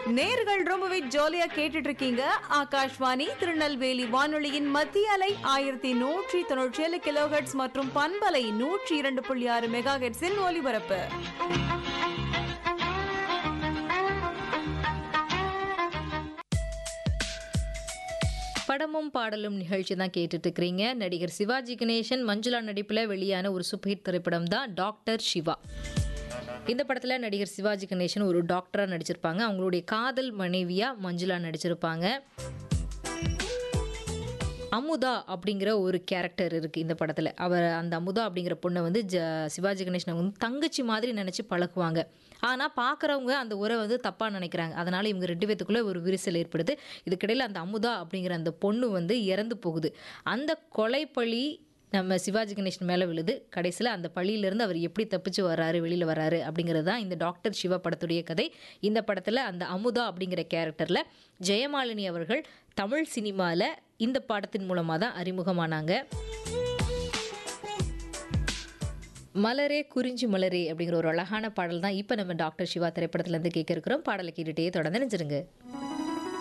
நேர்கள் ரொம்பவே ஜாலியா கேட்டுட்டு இருக்கீங்க ஆகாஷ்வாணி திருநெல்வேலி வானொலியின் மத்திய அலை ஆயிரத்தி நூற்றி தொண்ணூற்றி ஏழு கிலோஹெட்ஸ் மற்றும் பண்பலை நூற்றி இரண்டு புள்ளி ஆறு மெகா ஹெட்ஸின் ஒலிபரப்பு படமும் பாடலும் நிகழ்ச்சி தான் கேட்டுட்டு இருக்கிறீங்க நடிகர் சிவாஜி கணேசன் மஞ்சுளா நடிப்பில் வெளியான ஒரு சூப்பர் திரைப்படம் தான் டாக்டர் சிவா இந்த படத்தில் நடிகர் சிவாஜி கணேசன் ஒரு டாக்டராக நடிச்சிருப்பாங்க அவங்களுடைய காதல் மனைவியாக மஞ்சுளா நடிச்சிருப்பாங்க அமுதா அப்படிங்கிற ஒரு கேரக்டர் இருக்குது இந்த படத்தில் அவர் அந்த அமுதா அப்படிங்கிற பொண்ணை வந்து ஜ சிவாஜி கணேசனை வந்து தங்கச்சி மாதிரி நினச்சி பழகுவாங்க ஆனால் பார்க்குறவங்க அந்த உரை வந்து தப்பாக நினைக்கிறாங்க அதனால் இவங்க ரெண்டு பேத்துக்குள்ளே ஒரு விரிசல் ஏற்படுது இதுக்கிடையில் அந்த அமுதா அப்படிங்கிற அந்த பொண்ணு வந்து இறந்து போகுது அந்த கொலைப்பழி நம்ம சிவாஜி கணேசன் மேலே விழுது கடைசியில் அந்த பள்ளியிலேருந்து அவர் எப்படி தப்பிச்சு வர்றாரு வெளியில் வர்றாரு அப்படிங்கிறது தான் இந்த டாக்டர் சிவா படத்துடைய கதை இந்த படத்தில் அந்த அமுதா அப்படிங்கிற கேரக்டரில் ஜெயமாலினி அவர்கள் தமிழ் சினிமாவில் இந்த படத்தின் மூலமாக தான் அறிமுகமானாங்க மலரே குறிஞ்சி மலரே அப்படிங்கிற ஒரு அழகான பாடல் தான் இப்போ நம்ம டாக்டர் சிவா திரைப்படத்துலேருந்து கேட்க இருக்கிறோம் பாடலை கேட்டுகிட்டே தொடர்ந்து நினைச்சிருங்க